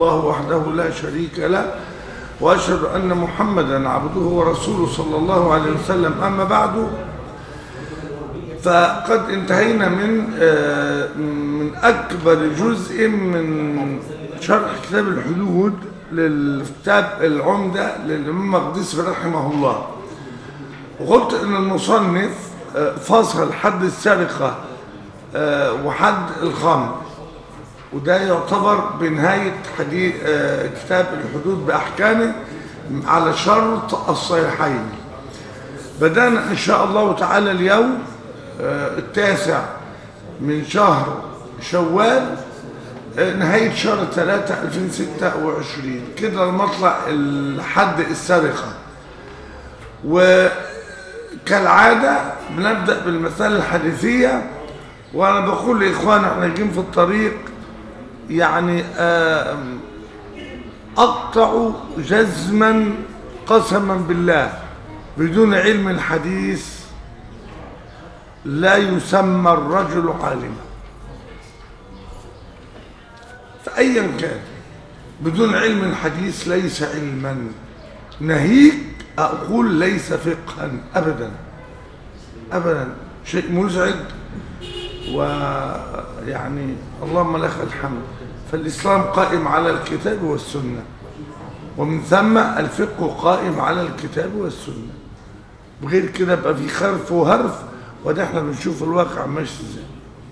الله وحده لا شريك له وأشهد أن محمدا عبده ورسوله صلى الله عليه وسلم أما بعد فقد انتهينا من آه، من أكبر جزء من شرح كتاب الحدود للكتاب العمدة للإمام مقدسي رحمه الله وقلت أن المصنف آه، فصل حد السرقة آه، وحد الخمر وده يعتبر بنهاية حديث آه، كتاب الحدود بأحكامه على شرط الصحيحين بدأنا إن شاء الله تعالى اليوم آه، التاسع من شهر شوال آه، نهاية شهر 3 2026 كده المطلع الحد السرقة وكالعادة بنبدأ بالمسألة الحديثية وأنا بقول لإخواني احنا جايين في الطريق يعني آه، أقطع جزما قسما بالله بدون علم الحديث لا يسمى الرجل عالما فأيا كان بدون علم الحديث ليس علما نهيك أقول ليس فقها أبدا أبدا شيء مزعج ويعني اللهم لك الحمد فالإسلام قائم على الكتاب والسنة ومن ثم الفقه قائم على الكتاب والسنة بغير كده يبقى في خرف وهرف وده احنا بنشوف الواقع ماشي ازاي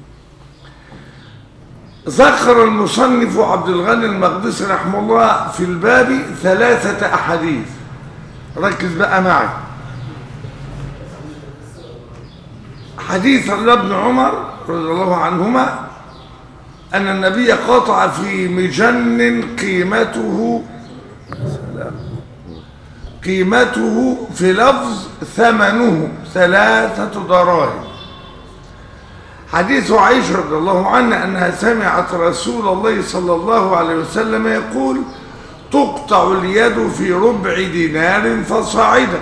ذكر المصنف عبد الغني المقدسي رحمه الله في الباب ثلاثة أحاديث ركز بقى معي حديث عن ابن عمر رضي الله عنهما أن النبي قطع في مجن قيمته قيمته في لفظ ثمنه ثلاثة دراهم حديث عائشة رضي الله عنها أنها سمعت رسول الله صلى الله عليه وسلم يقول تقطع اليد في ربع دينار فصاعدا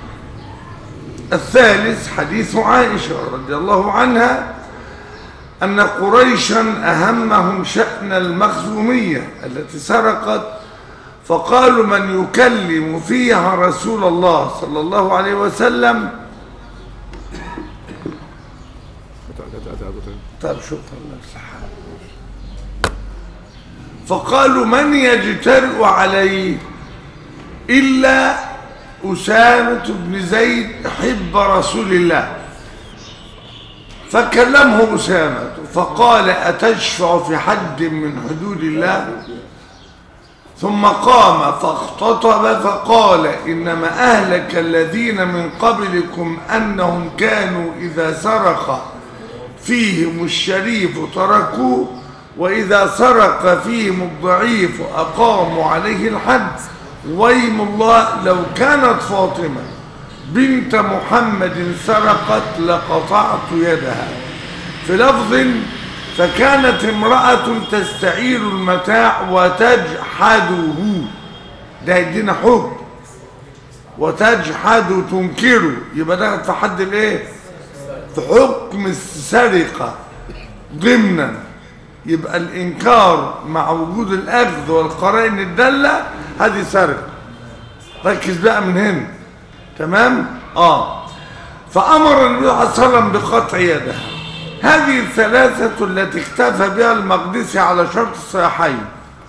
الثالث حديث عائشة رضي الله عنها أن قريشا أهمهم شأن المخزومية التي سرقت فقالوا من يكلم فيها رسول الله صلى الله عليه وسلم طيب شكرا لك فقالوا من يجترئ عليه إلا أسامة بن زيد حب رسول الله فكلمه أسامة فقال أتشفع في حد من حدود الله ثم قام فاختطب فقال إنما أهلك الذين من قبلكم أنهم كانوا إذا سرق فيهم الشريف تركوه وإذا سرق فيهم الضعيف أقاموا عليه الحد ويم الله لو كانت فاطمة بنت محمد سرقت لقطعت يدها في لفظ فكانت امرأة تستعير المتاع وتجحده ده يدينا حكم وتجحد تنكره يبقى ده في حد الايه في حكم السرقة ضمنا يبقى الانكار مع وجود الاخذ والقرائن الدالة هذه سرقة ركز بقى من هنا تمام اه فامر النبي صلى الله عليه وسلم بقطع يدها هذه الثلاثة التي اكتفى بها المقدسي على شرط الصحيحين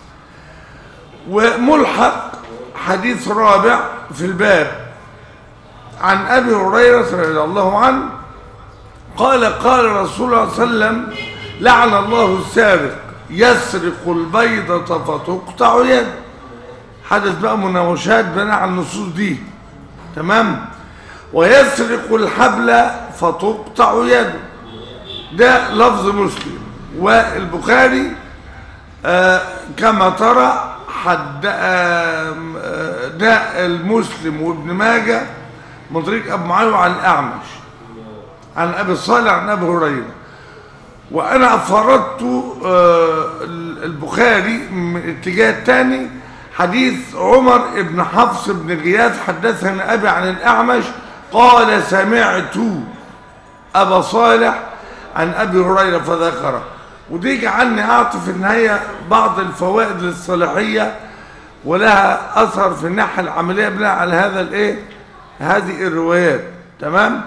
وملحق حديث رابع في الباب عن ابي هريره رضي الله عنه قال قال رسول الله صلى الله عليه وسلم لعن الله السارق يسرق البيضة فتقطع يده حدث بقى مناوشات بناء على النصوص دي تمام ويسرق الحبل فتقطع يده ده لفظ مسلم والبخاري آه كما ترى حد آه ده المسلم وابن ماجه من طريق ابو معاويه عن الاعمش عن ابي صالح عن ابي هريره وانا فرضت آه البخاري من الاتجاه الثاني حديث عمر بن حفص بن غياث حدثنا ابي عن الاعمش قال سمعت ابا صالح عن ابي هريره فذكره ودي جعلني اعطي في النهايه بعض الفوائد الصلاحيه ولها اثر في الناحيه العمليه بناء على هذا الايه هذه الروايات تمام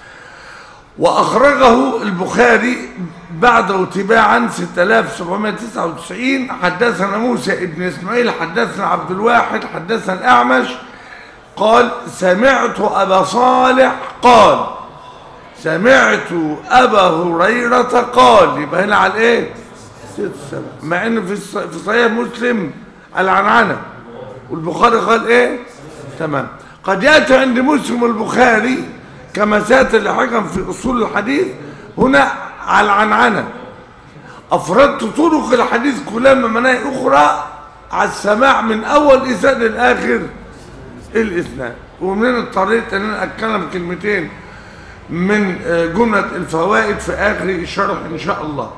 واخرجه البخاري بعده تباعا 6799 حدثنا موسى ابن اسماعيل حدثنا عبد الواحد حدثنا الاعمش قال سمعت ابا صالح قال سمعت ابا هريره قال يبقى هنا على الايه ست سبع مع ان في الص- في صحيح مسلم العنعنه والبخاري قال ايه تمام قد ياتي عند مسلم والبخاري كما سياتي لاحقا في اصول الحديث هنا على العنعنه افردت طرق الحديث كلها من مناهي اخرى على السماع من اول اسناد لاخر الاسناد ومن الطريق ان انا اتكلم كلمتين من آه، جمله الفوائد في اخر الشرح ان شاء الله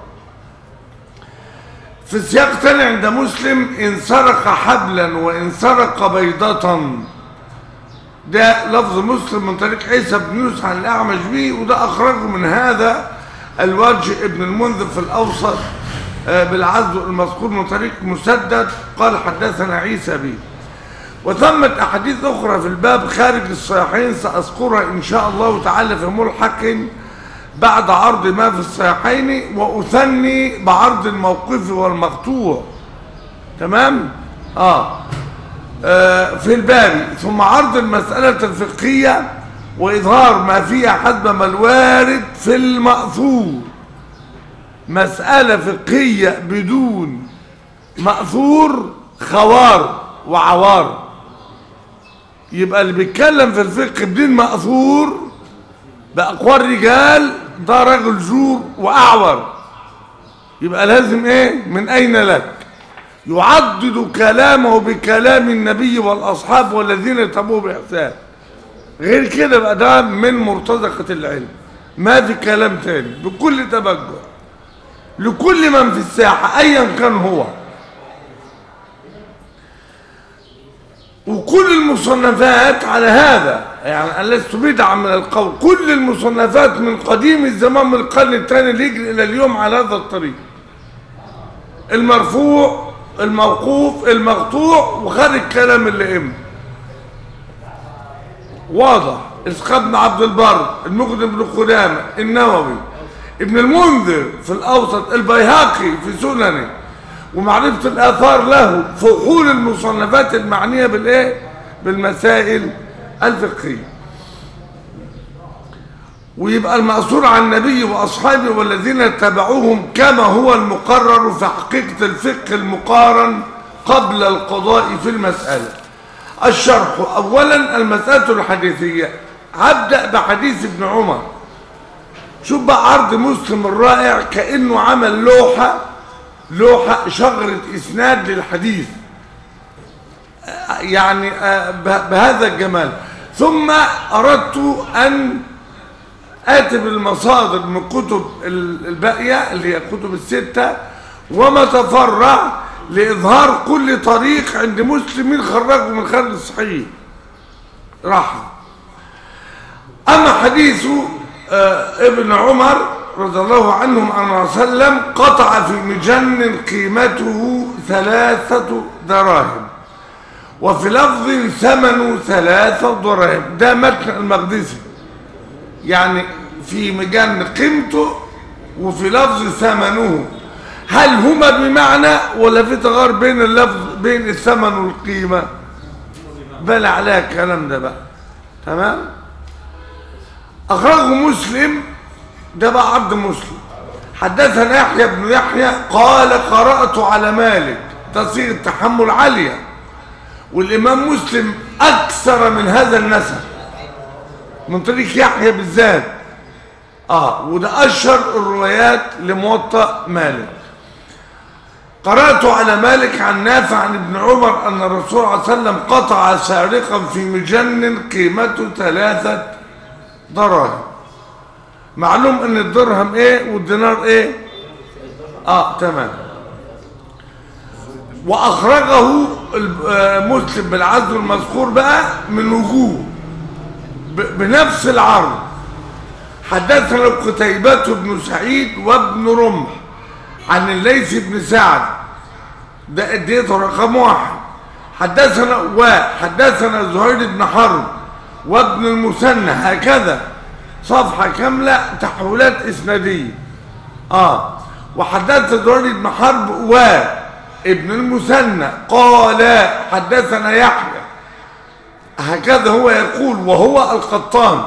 في سياق تاني عند مسلم ان سرق حبلا وان سرق بيضة ده لفظ مسلم من طريق عيسى بن يوسف عن الاعمش به وده اخرجه من هذا الوجه ابن المنذر في الاوسط آه، بالعزو المذكور من طريق مسدد قال حدثنا عيسى به وثمت احاديث اخرى في الباب خارج الصحيحين ساذكرها ان شاء الله تعالى في ملحق بعد عرض ما في الصحيحين واثني بعرض الموقف والمقطوع تمام اه آه، في الباب ثم عرض المسألة الفقهية وإظهار ما فيها حسب ما الوارد في المأثور مسألة فقهية بدون مأثور خوار وعوار يبقى اللي بيتكلم في الفقه بدون مأثور بأقوال رجال ده رجل زور وأعور يبقى لازم ايه من أين لك يعضد كلامه بكلام النبي والأصحاب والذين تبوه بإحسان غير كده بقى ده من مرتزقة العلم ما في كلام تاني بكل تبجع لكل من في الساحة أيا كان هو وكل المصنفات على هذا يعني أنا لست بدعا من القول كل المصنفات من قديم الزمان من القرن الثاني اللي يجري إلى اليوم على هذا الطريق المرفوع الموقوف المقطوع وخارج كلام الائمه واضح اسحاق بن عبد البر المقدم بن قدامه النووي ابن المنذر في الاوسط البيهقي في سننه ومعرفه الاثار له فحول المصنفات المعنيه بالايه بالمسائل الفقهيه ويبقى المأثور عن النبي وأصحابه والذين اتبعوهم كما هو المقرر في حقيقة الفقه المقارن قبل القضاء في المسألة الشرح أولا المسألة الحديثية هبدأ بحديث ابن عمر شوف بقى عرض مسلم الرائع كأنه عمل لوحة لوحة شجرة إسناد للحديث يعني آه، به- بهذا الجمال ثم أردت أن آتي بالمصادر من كتب ال- الباقية اللي هي الكتب الستة وما تفرع لإظهار كل طريق عند مسلمين خرجوا من خارج الصحيح راحة أما حديث آه، ابن عمر رضي الله عنهم عن الرسول صلى الله عليه وسلم قطع في مجن قيمته ثلاثة دراهم وفي لفظ ثمن ثلاثة دراهم ده متن المقدسي يعني في مجن قيمته وفي لفظ ثمنه هل هما بمعنى ولا في تغير بين اللفظ بين الثمن والقيمة بل عليها الكلام ده بقى تمام أخرجه مسلم ده بقى عبد مسلم حدثنا يحيى بن يحيى قال قرأت على مالك تصيغ التحمل عالية والإمام مسلم أكثر من هذا النسب من طريق يحيى بالذات اه وده اشهر الروايات لموطأ مالك قرأت على مالك عن نافع عن ابن عمر أن الرسول صلى الله عليه وسلم قطع سارقا في مجن قيمته ثلاثة دراهم معلوم ان الدرهم ايه والدينار ايه اه تمام واخرجه الب- آه، مسلم بالعزل المذكور بقى من وجوه ب- بنفس العرض حدثنا قتيبة بن سعيد وابن رمح عن الليث بن سعد ده اديته رقم واحد حدثنا وحدثنا زهير بن حرب وابن المثنى هكذا صفحة كاملة تحولات إسنادية اه وحدثنا زهير بن حرب وابن المثنى قال حدثنا يحيى هكذا هو يقول وهو القطان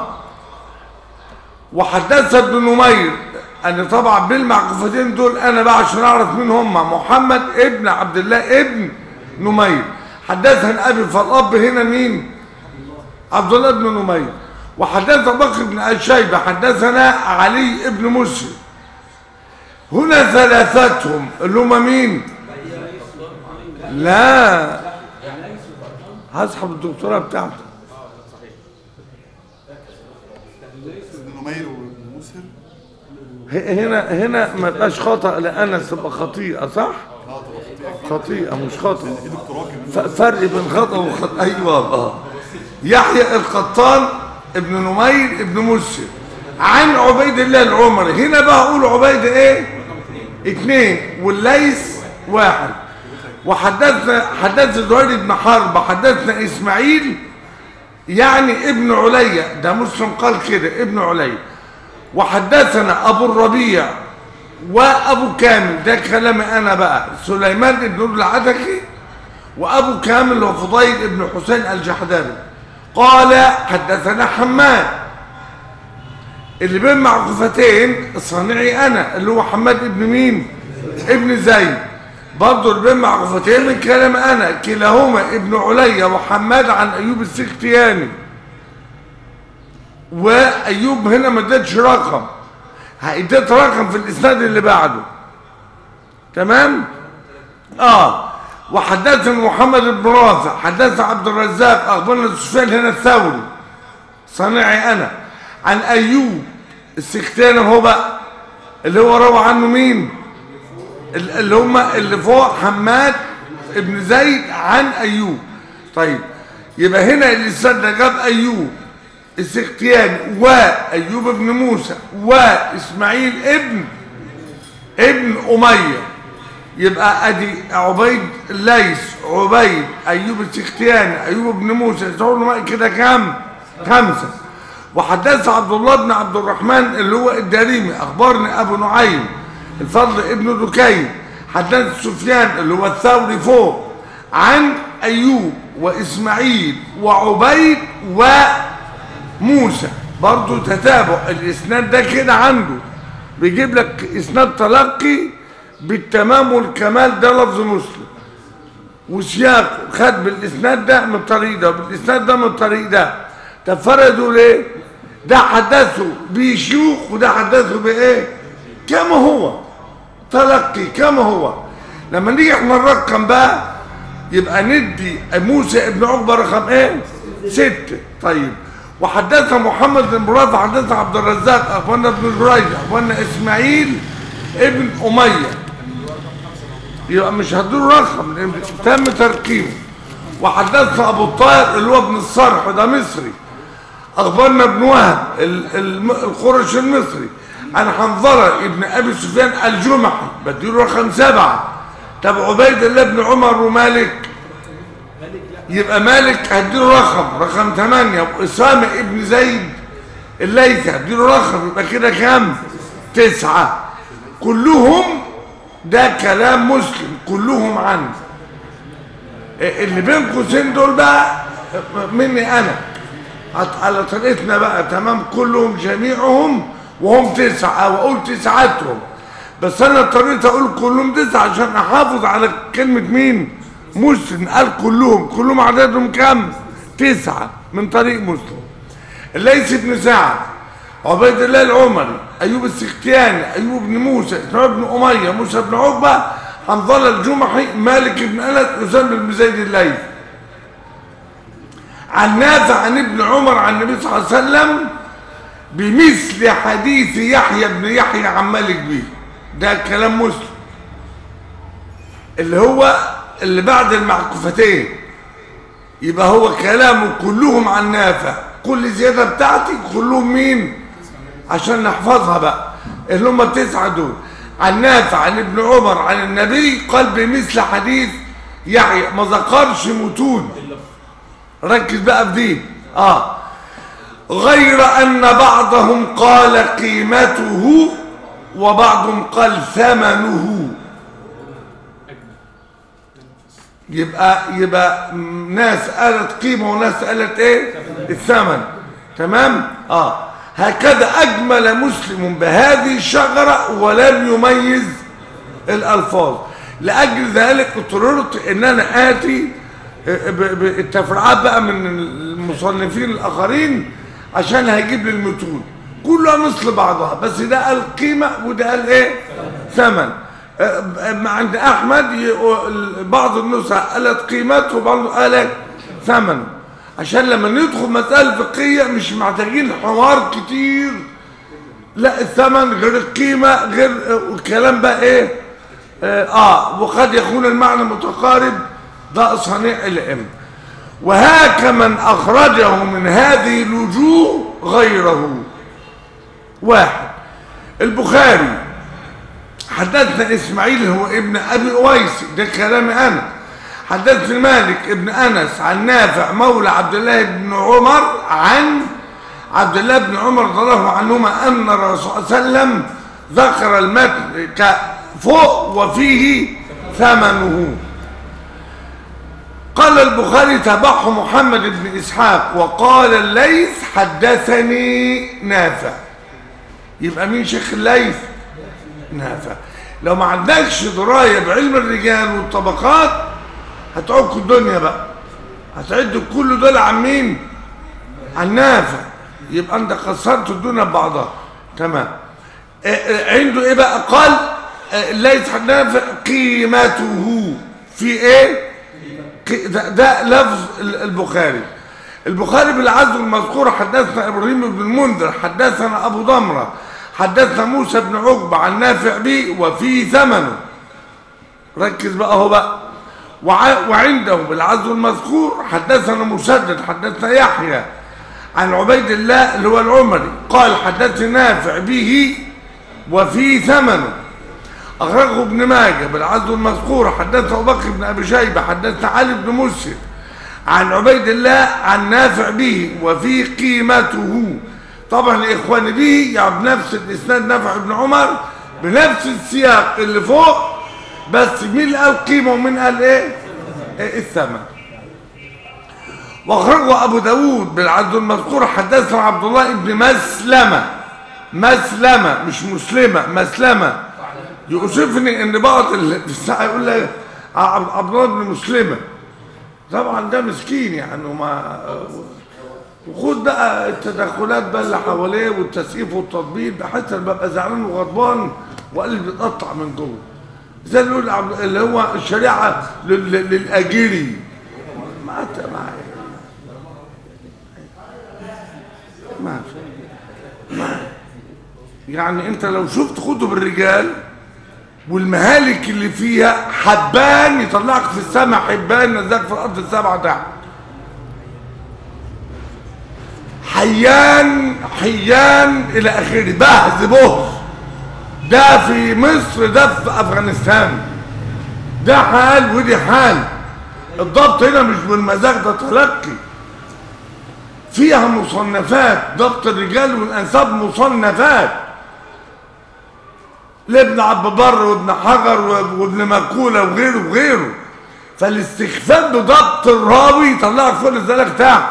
وحدث ابن نمير أنا طبعا بالمعقوفتين دول أنا بقى عشان أعرف مين هم محمد ابن عبد الله ابن نمير حدثنا أبي فالأب هنا مين عبد الله بن نمير وحدث بكر بن أبي شيبة حدثنا علي ابن مسلم هنا ثلاثتهم اللي هم مين لا هسحب الدكتوراه بتاعته ابن نمير وابن مسهر ه- هنا هنا ما يبقاش خطأ لأنس تبقى خطيئة صح؟ اه طبعا خطيئة مش خطأ ايه دكتوراه كمان ف- فرق بين خطأ وخطأ أيوة اه يحيى القطان ابن نمير ابن مسلم عن عبيد الله العمري هنا بقى أقول عبيد إيه؟ اثنين والليث واحد وحدثنا حدثنا زهير بن حرب حدثنا إسماعيل يعني ابن عليا ده مسلم قال كده ابن عليا وحدثنا أبو الربيع وأبو كامل ده كلامي أنا بقى سليمان بن نور العتكي وأبو كامل وفضيل بن حسين الجحدري قال حدثنا حماد اللي بين معقوفتين صانعي أنا اللي هو حماد ابن مين ابن زيد برضه اللي بين معقوفتين من كلام أنا كلاهما ابن عليا وحماد عن أيوب السختياني وايوب هنا ما ادتش رقم اديت رقم في الاسناد اللي بعده تمام اه وحدثنا محمد بن رافع حدثنا عبد الرزاق اخبرنا سفيان هنا الثوري صنيعي انا عن ايوب السختاني هو بقى اللي هو روى عنه مين ال- اللي هم اللي فوق حماد ابن زيد عن ايوب طيب يبقى هنا الاسناد ده جاب ايوب السختياني وايوب بن موسى واسماعيل ابن ابن اميه يبقى ادي عبيد الليث عبيد ايوب السختياني ايوب بن موسى زهور الماء كده كام خمسه وحدث عبد الله بن عبد الرحمن اللي هو الداريمي اخبرني ابو نعيم الفضل ابن دكين حدث سفيان اللي هو الثوري فوق عن ايوب واسماعيل وعبيد وموسى برضو تتابع الاسناد ده كده عنده بيجيب لك اسناد تلقي بالتمام والكمال ده لفظ مسلم وسياقه خد بالاسناد ده من الطريق ده وبالاسناد ده من الطريق ده تفردوا ليه ده حدثه بشيوخ وده حدثه بايه كما هو تلقي كما هو لما نيجي احنا نرقم بقى يبقى ندي موسى ابن عقبه رقم ايه ستة طيب وحدثنا محمد بن مراد حدثنا عبد الرزاق اخبرنا ابن جريج اخبرنا اسماعيل ابن اميه يبقى مش هدول رقم لان تم تركيبه وحدثنا ابو الطاهر اللي هو ابن الصرح ده مصري اخبرنا ابن وهب ال- الم- القرش المصري عن حنظله ابن ابي سفيان الجمحي بديله رقم سبعه طب عبيد الله بن عمر ومالك يبقى مالك هديله رقم رقم ثمانية وأسامة ابن زيد الليثي هديله رقم يبقى كده كام تسعة كلهم ده كلام مسلم كلهم عنه اللي بين قوسين دول بقى مني انا عط- على طريقتنا بقى تمام كلهم جميعهم وهم تسعة واقول تسعتهم بس انا اضطريت اقول كلهم تسعة عشان احافظ على كلمة مين مسلم قال كلهم كلهم عددهم كام تسعة من طريق مسلم الليث بن سعد عبيد الله العمري ايوب السختياني ايوب بن موسى اسماعيل بن اميه موسى بن عقبه حنظله الجمحي مالك بن انس اسامه بن زيد الليثي عن نافع عن ابن عمر عن النبي صلى الله عليه وسلم بمثل حديث يحيى بن يحيى عن مالك به ده كلام مسلم اللي هو اللي بعد المعكوفتين يبقى هو كلامه كلهم عن نافع كل زيادة بتاعتي كلهم مين عشان نحفظها بقى اللي هم التسعة دول عن نافع عن ابن عمر عن النبي قال بمثل حديث يحيى ما ذكرش متون ركز بقى في دي اه غير ان بعضهم قال قيمته وبعضهم قال ثمنه يبقى يبقى ناس قالت قيمه وناس قالت ايه الثمن تمام اه هكذا اجمل مسلم بهذه الشجره ولم يميز الالفاظ لاجل ذلك اضطررت ان انا اتي ب- بالتفريعات بقى من المصنفين الاخرين عشان هيجيب لي المتون كلها مثل بعضها بس ده قال قيمه وده قال ايه ثمن آه، ما عند احمد ي- بعض النسخ قالت قيمته وبعض قالت ثمن عشان لما ندخل مسائل فقهيه مش محتاجين حوار كتير لا الثمن غير القيمه غير آه، الكلام بقى ايه اه, آه وقد يكون المعنى متقارب ده صنيع الائمه وهاك من اخرجه من هذه الوجوه غيره واحد البخاري حدثنا اسماعيل هو ابن ابي اويس ده كلامي انا حدثني مالك ابن انس عن نافع مولى عبد الله بن عمر عن عبد الله بن عمر رضي الله عنهما ان الرسول صلى الله عليه وسلم ذكر المتن كفوق وفيه ثمنه قال البخاري تبعه محمد بن اسحاق وقال الليث حدثني نافع يبقى مين شيخ الليث نافع لو ما عندكش درايه بعلم الرجال والطبقات هتعك الدنيا بقى هتعد كل دول عن مين عن نافع يبقى انت خسرت الدنيا ببعضها تمام آه، آه، عنده ايه بقى قال آه، ليس نافع قيمته في ايه قي- ده, ده لفظ ال- البخاري البخاري بالعزو المذكور حدثنا ابراهيم بن المنذر حدثنا ابو ضمره حدثنا موسى بن عقبه عن نافع به وفي ثمنه ركز بقى هو بقى وع- وعنده بالعزو المذكور حدثنا مسدد حدثنا يحيى عن عبيد الله اللي هو العمري قال حدثني نافع به وفي ثمنه أخرجه ابن ماجه بالعزو المذكور حدثنا أبو بكر بن أبي شيبة حدثنا علي بن مسلم عن عبيد الله عن نافع به وفي قيمته طبعا يا إخواني به يعني بنفس الإسناد نافع بن عمر بنفس السياق اللي فوق بس مين قال قيمة ومين قال إيه؟ إيه الثمن واخرجه ابو داود بالعدد المذكور حدثنا عبد الله بن مسلمه مسلمه مش مسلمه مسلمه يؤسفني ان بعض ال- في الساعه يقول لك عبد عبد الله بن مسلمه طبعا ده مسكين يعني وما وخد بقى التدخلات بقى اللي حواليه والتسقيف والتطبيل بحس ان ببقى زعلان وغضبان وقلبي بيتقطع من جوه زي اللي يقول عبد- اللي هو الشريعه لل- لل- للاجيري ما أنت معايا ما في ما يعني انت لو شفت كتب الرجال والمهالك اللي فيها حبان يطلعك في السماء حبان نزلك في الارض السبعه تحت حيان حيان الى اخره بهز بهز ده في مصر ده في افغانستان ده حال ودي حال الضبط هنا مش بالمزاج ده تلقي فيها مصنفات ضبط الرجال والانساب مصنفات لابن عبد بر وابن حجر وابن مكوله وغيره وغيره فالاستخفاف بضبط الراوي يطلعك فوق الزلك تحت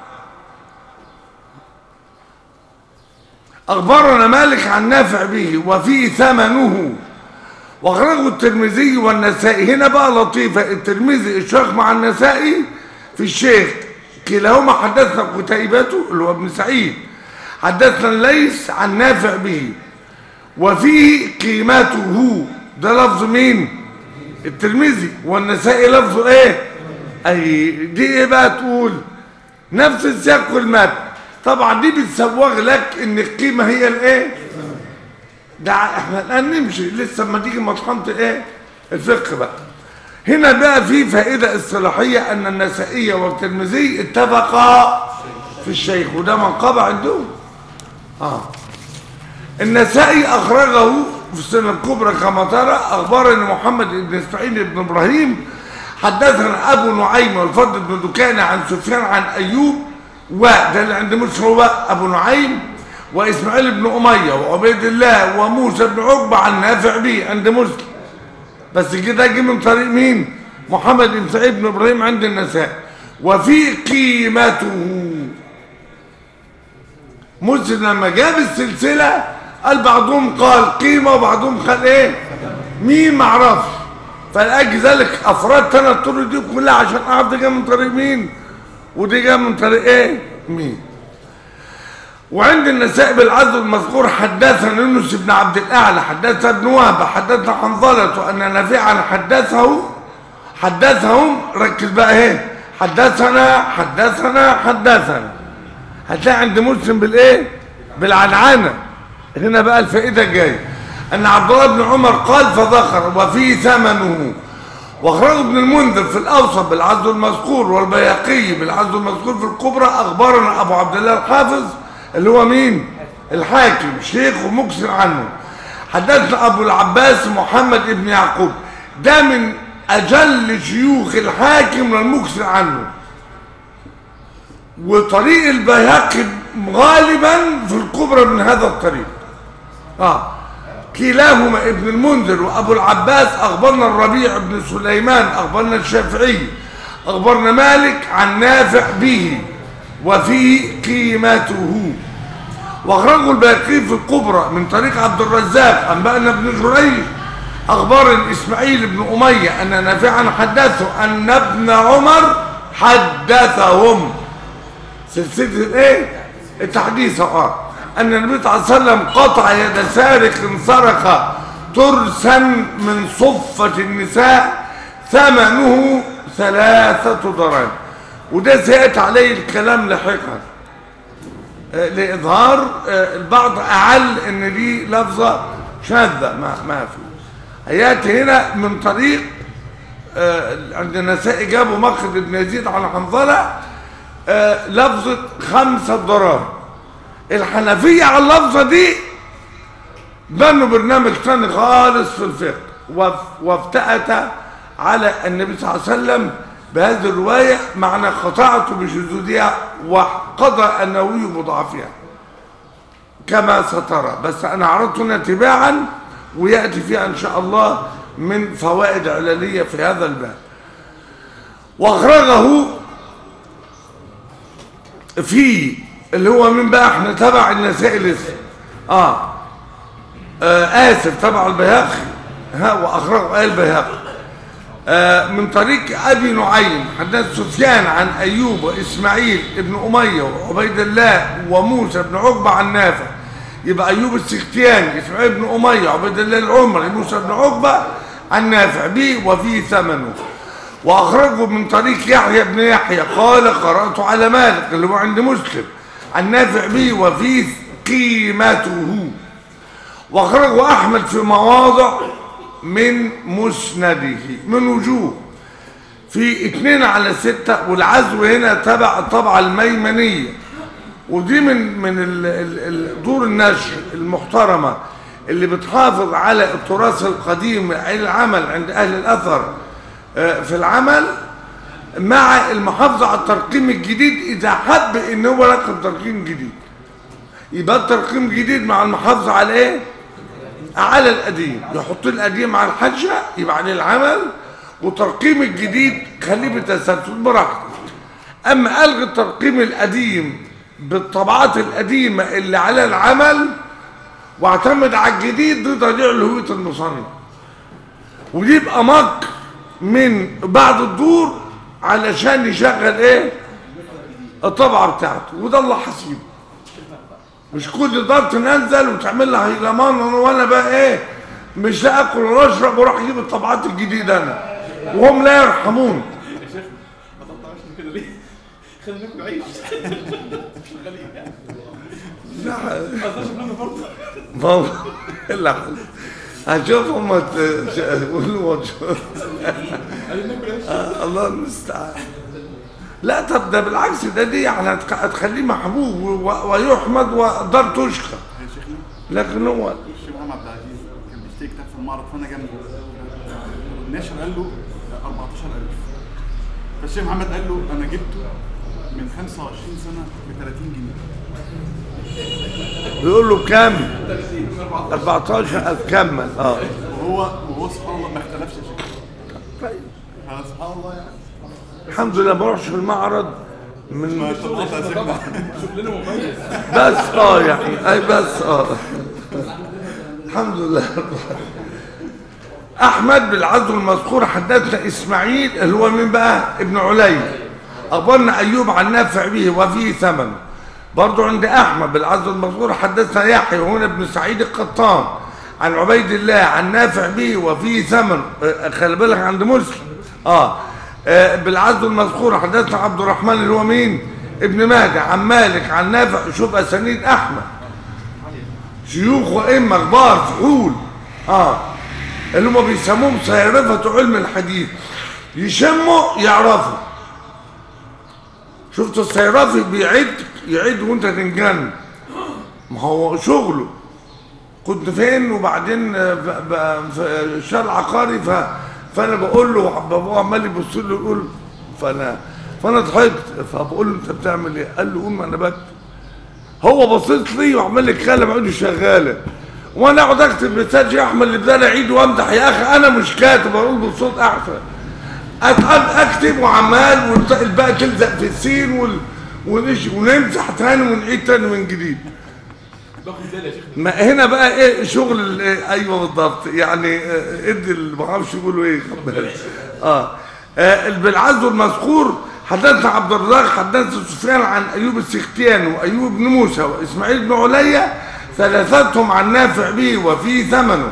اخبرنا مالك عن نافع به وفيه ثمنه واخرجه الترمذي والنسائي هنا بقى لطيفه الترمذي الشيخ مع النسائي في الشيخ كلاهما حدثنا قتيبته اللي هو ابن سعيد حدثنا الليث عن نافع به وفيه قيمته ده لفظ مين الترمذي والنسائي لفظه ايه اي دي ايه بقى تقول نفس السياق والمتن طبعا دي بتسوغ لك ان القيمه هي الايه ده احنا الان نمشي لسه اما تيجي مرحله ايه الفقه بقى هنا بقى في فائده اصطلاحيه ان النسائي والترمذي اتفقا في الشيخ وده منقبه عندهم اه النسائي اخرجه في السنة الكبرى كما ترى أخبرني محمد بن إسماعيل بن إبراهيم حدثنا أبو نعيم والفضل بن دكان عن سفيان عن أيوب وده اللي عند مسلم هو أبو نعيم وإسماعيل بن أمية وعبيد الله وموسى بن عقبة عن نافع به عند مسلم بس كده جه من طريق مين محمد بن سعيد بن إبراهيم عند النساء وفي قيمته مسلم لما جاب السلسلة قال بعضهم قال قيمة وبعضهم قال ايه مين معرفش فلأجل ذلك أفراد تنا الطرق دي كلها عشان أعرف دي جاية من طريق مين ودي جاية من طريق ايه مين وعند النساء بالعزل المذكور حدثنا يونس بن عبد الأعلى حدثنا ابن وهب حدثنا حنظلة أن نافعا حدثه حدثهم ركز بقى ايه حدثنا حدثنا حدثنا هتلاقي عند مسلم بالايه بالعنعنه هنا بقى الفائده الجايه ان عبد الله بن عمر قال فذكر وفي ثمنه واخرجه ابن المنذر في الاوسط بالعزل المذكور والبياقي بالعزل المذكور في الكبرى اخبرنا ابو عبد الله الحافظ اللي هو مين الحاكم شيخ ومكثر عنه حدثنا ابو العباس محمد بن يعقوب ده من اجل شيوخ الحاكم والمكثر عنه وطريق البيهقي غالبا في الكبرى من هذا الطريق اه كلاهما ابن المنذر وابو العباس اخبرنا الربيع بن سليمان اخبرنا الشافعي اخبرنا مالك عن نافع به وفي قيمته واخرجه البيهقي في الكبرى من طريق عبد الرزاق انبانا ابن جريج اخبر اسماعيل بن اميه ان نافعا حدثه ان ابن عمر حدثهم سلسلة الايه التحديث اه ان النبي صلى الله عليه وسلم قطع يد سارق سرق ترسا من صفة النساء ثمنه ثلاثة دراهم وده سيأتي عليه الكلام لاحقا آه، لإظهار آه، البعض أعل إن دي لفظة شاذة ما ما في هياتي هنا من طريق آه، عند النساء جابوا مخرج بن يزيد على حنظله آه، لفظة خمسة دراهم الحنفية على اللفظة دي بنوا برنامج تاني خالص في الفقه واف- وافتأت على النبي صلى الله عليه وسلم بهذه الرواية معنى قطعت بشذوذها وقضى النووي بضعفها كما سترى بس أنا عرضت هنا تباعا ويأتي فيها إن شاء الله من فوائد عللية في هذا الباب واخرجه في اللي هو من بقى احنا تبع النساء لسه اه, آه اسف تبع البيهقي ها واخرجه آل البيهقي آه من طريق ابي نعيم حدث سفيان عن ايوب واسماعيل ابن اميه وعبيد الله وموسى بن عقبه عن نافع يبقى ايوب السختياني اسماعيل بن اميه عبيد الله العمري موسى بن عقبه عن نافع به وفيه ثمنه واخرجه من طريق يحيى بن يحيى قال قرات على مالك اللي هو عند مسلم عن نافع به وفيه قيمته واخرجه احمد في مواضع من مسنده من وجوه في اتنين على ستة والعزو هنا تبع الطبعة الميمنية ودي من من ال- ال- ال- دور النشر المحترمة اللي بتحافظ على التراث القديم العمل عند أهل الأثر آه، في العمل مع المحافظة على الترقيم الجديد إذا حب إن هو رقم ترقيم جديد يبقى الترقيم جديد مع المحافظة على إيه؟ على القديم يحط القديم على الحاجة يبقى عليه العمل وترقيم الجديد خليه بتسلسل براحته اما الغي الترقيم القديم بالطبعات القديمه اللي على العمل واعتمد على الجديد دي تضيع لهويه المصنع ودي يبقى مكر من بعد الدور علشان يشغل ايه الطبعه بتاعته وده اللي حسيبه مش كل دار تنزل وتعمل لها هيلمان وانا بقى ايه مش لا اكل ولا اشرب واروح اجيب الطبعات الجديده انا وهم لا يرحمون يا شيخ ما تقطعش كده ليه؟ خليكم عيش شغالين لا ما تقدرش منه برضه والله لا هشوفهم ما ت- قولوا وتشوف. قال ناكل عيش الله المستعان لا طب ده بالعكس ده دي يعني هتخ- هتخليه محبوب و- ويحمد ودار تشكى يا شيخنا لكن هو الشيخ محمد عبد العزيز كان المعرض فانا جنبه الناشر قال له 14000 فالشيخ محمد قال له انا جبته من 25 سنه ب 30 جنيه بيقول له كام 14000 كمل اه وهو وهو سبحان الله ما اختلفش يا شيخ طيب هذا سبحان الله يعني الحمد لله ما بروحش المعرض من ما شاء الله يا شيخنا شغلنا مميز بس اه يعني اي بس اه الحمد لله رب العالمين. احمد بالعزو المذكور حدثنا اسماعيل اللي هو مين بقى ابن علي اخبرنا ايوب عن نافع به وفيه ثمن برضو عند احمد بالعزو المذكور حدثنا يحيى هنا ابن سعيد القطان عن عبيد الله عن نافع به وفيه ثمن آه، خلي بالك عند مسلم اه آه، بالعزو المذكور حدثنا عبد الرحمن اللي هو مين ابن مهدي عن مالك عن نافع شوف اسانيد احمد شيوخ وائمه كبار فحول اه اللي هم بيسموهم صيرفه علم الحديث يشموا يعرفوا شفت الصيرفي بيعد يعد وانت تنجن ما هو شغله كنت فين وبعدين آه، ب- ب- في الشارع العقاري ف... فانا بقول له بابا عمال يبص له يقول فانا فانا ضحكت فبقول له انت بتعمل ايه؟ قال له قوم انا بكتب هو بصيت لي وعمال يتكلم عينه شغاله وانا اقعد اكتب مساج يا احمد اللي بدأنا اعيد وامدح يا اخي انا مش كاتب اقول بصوت احسن اتقعد اكتب وعمال والباقي تلزق في السين وال... ونش... ونمسح تاني ونعيد تاني من جديد باخد بالي يا شيخ ما هنا بقى ايه شغل ال- إيه ايوه بالضبط يعني آه، ادي اللي ما اعرفش يقولوا ايه خد بالك اه آه، بالعزو المذكور حدثنا عبد الرزاق حدثنا سفيان عن ايوب السختيان وايوب بن موسى واسماعيل بن عليا ثلاثتهم عن نافع به وفيه ثمنه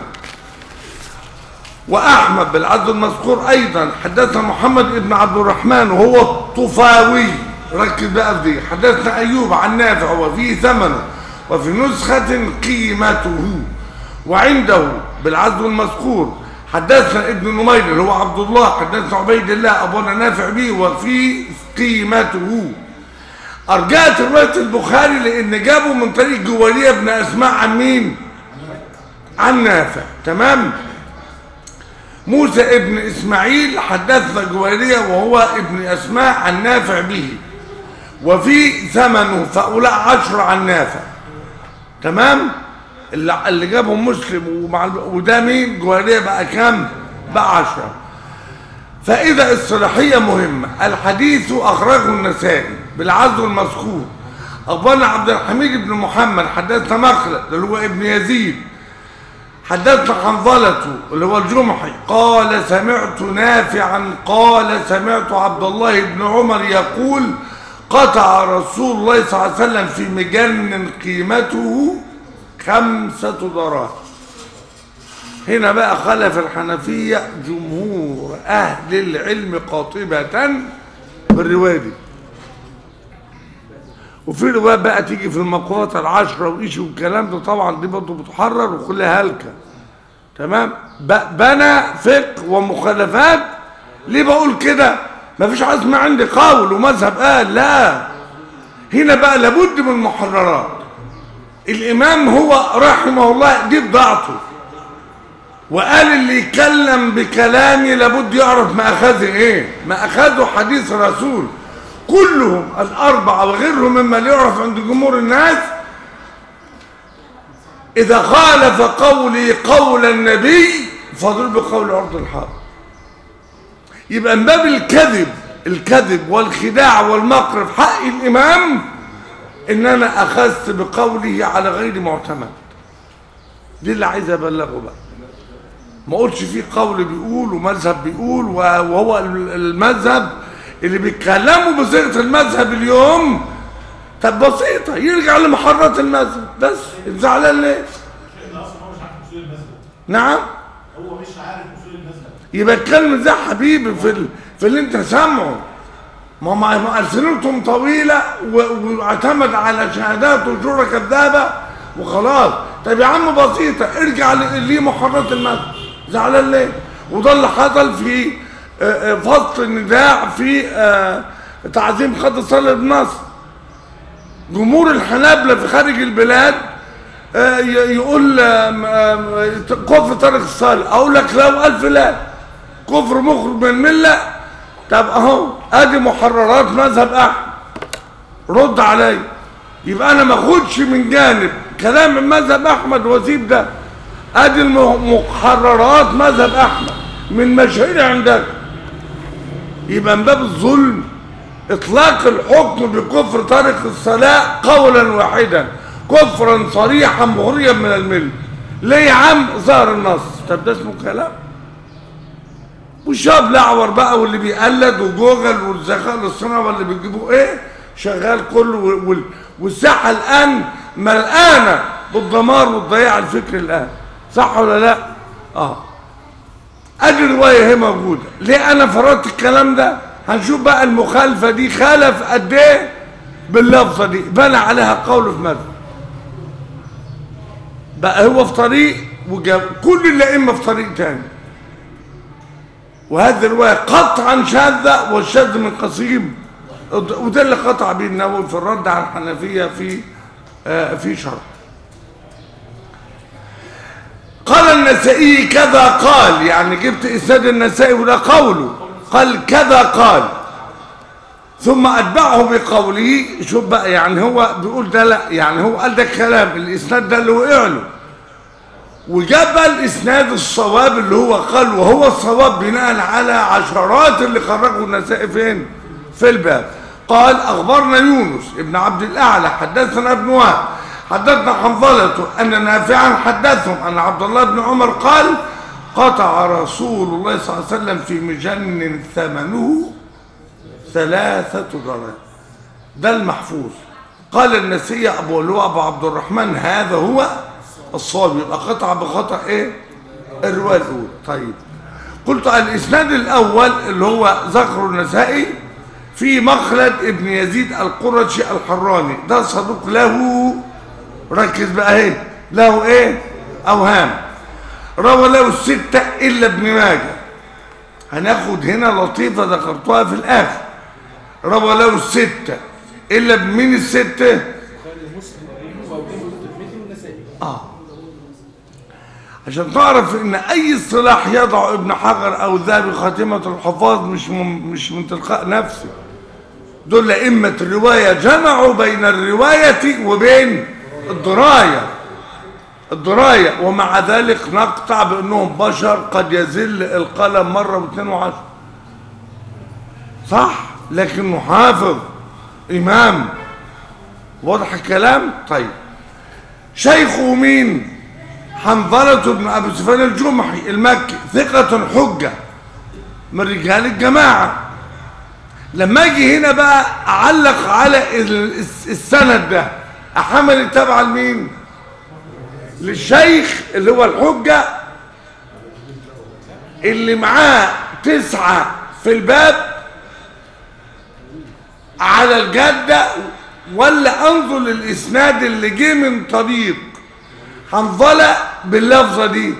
واحمد بالعزو المذكور ايضا حدثنا محمد بن عبد الرحمن وهو الطفاوي ركز بقى في دي حدثنا ايوب عن نافع وفيه ثمنه وفي نسخه قيمته وعنده بالعزو المذكور حدثنا ابن نمير اللي هو عبد الله حدثنا عبيد الله ابونا نافع به وفي قيمته ارجعت روايه البخاري لان جابوا من طريق جواريه بن اسماء عن مين عن نافع تمام موسى ابن اسماعيل حدثنا جويرية وهو ابن اسماء عن نافع به وفي ثمنه فأولاء عشر عن نافع تمام اللي, اللي جابهم مسلم ومع الب- وده مين جويرية بقى كام بقى عشرة فإذا الصلاحية مهمة الحديث أخرجه النسائي بالعزو المذكور أخبرنا عبد الحميد بن محمد حدثنا مخلد اللي هو ابن يزيد حدثنا حنظلة اللي هو الجمحي قال سمعت نافعا قال سمعت عبد الله بن عمر يقول قطع رسول الله صلى الله عليه وسلم في مجن قيمته خمسة دراهم هنا بقى خلف الحنفية جمهور أهل العلم قاطبة بالرواية دي وفي رواية بقى تيجي في المقوات العشرة وإيش والكلام ده طبعا دي برضه بتحرر وكلها هلكة تمام ب- بنى فقه ومخالفات ليه بقول كده مفيش حاجة اسمها عندي قول ومذهب قال لا هنا بقى لابد من محررات الإمام هو رحمه الله دي بضاعته وقال اللي يتكلم بكلامي لابد يعرف مأخذه ايه مأخذه حديث رسول كلهم الأربعة وغيرهم مما يعرف عند جمهور الناس إذا خالف قولي قول النبي فاضرب بقول عرض الحق يبقى من باب الكذب الكذب والخداع والمكر في حق الإمام إن أنا أخذت بقوله على غير معتمد دي اللي عايز أبلغه بقى ما قلتش فيه قول بيقول ومذهب بيقول وهو المذهب اللي بيتكلموا بصيغه المذهب اليوم طب بسيطه يرجع لمحرات المذهب بس زعلان ليه؟ نعم هو مش عارف اصول المذهب يبقى اتكلم زي حبيبي في ال... في اللي انت سامعه ما ما ما ألسنتهم طويلة و- واعتمد على شهادات وشورى كذابة وخلاص طب يا عم بسيطة ارجع ل- ليه محررات المذهب زعلان ليه؟ وده اللي حصل في آه، آه، فصل النزاع في آه، تعظيم خط صالح بن نصر جمهور الحنابلة في خارج البلاد آه، ي- يقول آم، آم، كفر طارق الصالح اقول لك لو الف لا كفر مخرج من المله طب اهو ادي محررات مذهب احمد رد علي يبقى انا ما اخدش من جانب كلام المذهب احمد واسيب ده ادي الم- محررات مذهب احمد من مشاهير عندك يبقى من باب الظلم اطلاق الحكم بكفر تارك الصلاه قولا واحدا كفرا صريحا مغريا من المله ليه يا عم ظهر النص طب ده اسمه كلام والشاب الاعور بقى واللي بيقلد وجوجل والذكاء الاصطناعي واللي بيجيبوه ايه شغال كله وال- وال- والساحه الان ملقانه بالدمار والضياع الفكري الان صح ولا لا؟ اه ادي الروايه هي موجوده ليه انا فرضت الكلام ده؟ هنشوف بقى المخالفه دي خالف قد ايه باللفظه دي بنى عليها قول في مذهب بقى هو في طريق وجاب كل الائمه في طريق تاني وهذه الرواية قطعا شاذة والشاذ من قصيم وده اللي قطع به النووي في الرد على الحنفية في آه في شرح قال النسائي كذا قال يعني جبت إسناد النسائي وده قوله قال كذا قال ثم أتبعه بقوله شوف بقى يعني هو بيقول ده لا يعني هو قال ده كلام الإسناد ده اللي وقع له وجاب بقى الاسناد الصواب اللي هو قال وهو الصواب بناء على عشرات اللي خرجوا النسائي فين في الباب قال اخبرنا يونس ابن عبد الاعلى حدثنا ابن وهب حدثنا حنظلة ان نافعا حدثهم ان عبد الله بن عمر قال قطع رسول الله صلى الله عليه وسلم في مجن ثمنه ثلاثة دراهم ده المحفوظ قال النسي ابو لؤلؤ ابو عبد الرحمن هذا هو الصواب يبقى قطع بخطا ايه الروايه الاولى طيب قلت الاسناد الاول اللي هو ذكر النسائي في مخلد ابن يزيد القرشي الحراني ده صدوق له ركز بقى اهي له ايه اوهام روى له الستة الا ابن ماجه هناخد هنا لطيفة ذكرتها في الاخر روى له الستة الا ابن مين الستة اه عشان تعرف ان اي اصطلاح يضع ابن حجر او ذهبي خاتمة الحفاظ مش من مش من تلقاء نفسه دول ائمة الرواية جمعوا بين الرواية وبين الدراية الدراية ومع ذلك نقطع بانهم بشر قد يزل القلم مرة واثنين وعشر صح لكنه حافظ امام واضح الكلام طيب شيخه مين حنظلة بن أبي سفيان الجمحي المكي ثقة حجة من رجال الجماعة لما اجي هنا بقى اعلق على ال- الس- السند ده احمل تبع لمين للشيخ اللي هو الحجة اللي معاه تسعة في الباب على الجدة ولا انظر للاسناد اللي جه من طريق حنظلة باللفظة دي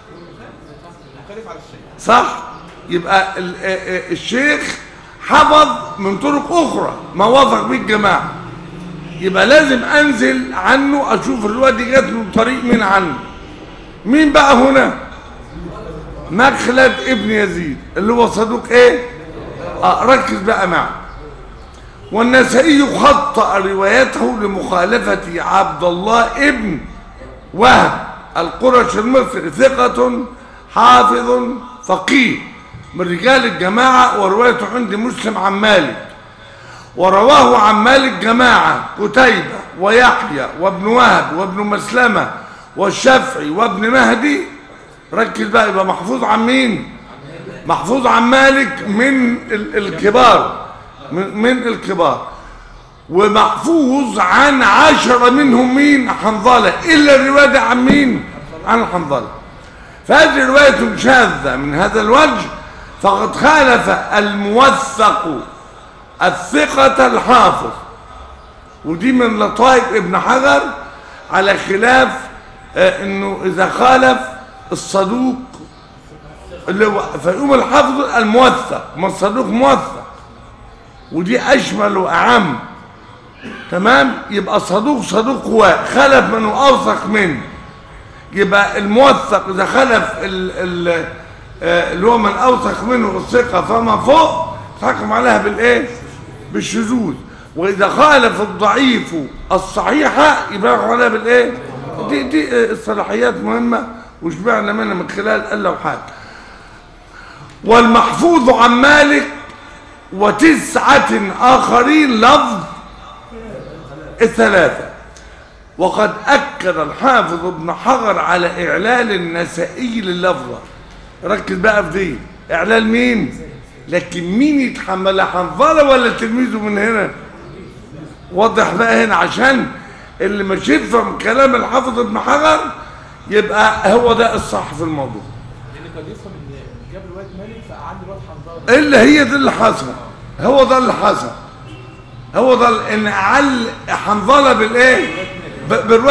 صح يبقى ال- آه، آه، الشيخ حفظ من طرق اخرى ما وافق به الجماعه يبقى لازم انزل عنه اشوف الروايه دي جت من طريق مين عنه مين بقى هنا مخلد ابن يزيد اللي هو صدوق ايه اه ركز بقى معه والنسائي خطأ روايته لمخالفة عبد الله ابن وهب القرش المصري ثقة حافظ فقيه من رجال الجماعة وروايته عند مسلم عن مالك ورواه عن مالك جماعة قتيبة ويحيى وابن وهب وابن مسلمة والشافعي وابن مهدي ركز بقى يبقى محفوظ عن مين محفوظ عن مالك من ال- الكبار من, من الكبار ومحفوظ عن عشرة منهم مين حنظلة إلا الرواية دي عن مين عن حنظلة فهذه رواية شاذة من هذا الوجه فقد خالف الموثق الثقة الحافظ ودي من لطائف ابن حجر على خلاف آه، انه اذا خالف الصدوق اللي هو فيقوم الحافظ الموثق ما الصدوق موثق ودي اشمل واعم تمام يبقى صدوق صدوق هو خلف منه اوثق منه يبقى الموثق اذا خلف ال ال آه، اللي هو من اوثق منه الثقه فما فوق تحكم عليها بالايه بالشذوذ واذا خالف الضعيف الصحيحه يبقى يحكم عليها بالايه دي دي آه، الصلاحيات مهمه وشبعنا منها من خلال اللوحات والمحفوظ عن مالك وتسعة آخرين لفظ الثلاثة وقد أكد الحافظ ابن حجر على إعلال النسائي لللفظة ركز بقى في دي إعلال مين؟ لكن مين يتحملها حنظلة ولا تلميذه من هنا؟ وضح بقى هنا عشان اللي مش يفهم كلام الحافظ ابن حجر يبقى هو ده الصح في الموضوع لان قد يفهم ان جاب روايه مالك فقعد الواد حنظله الا هي دي اللي حصل هو ده اللي حصل هو ده ال- ان اعل حنظله بالايه ب- بالروايه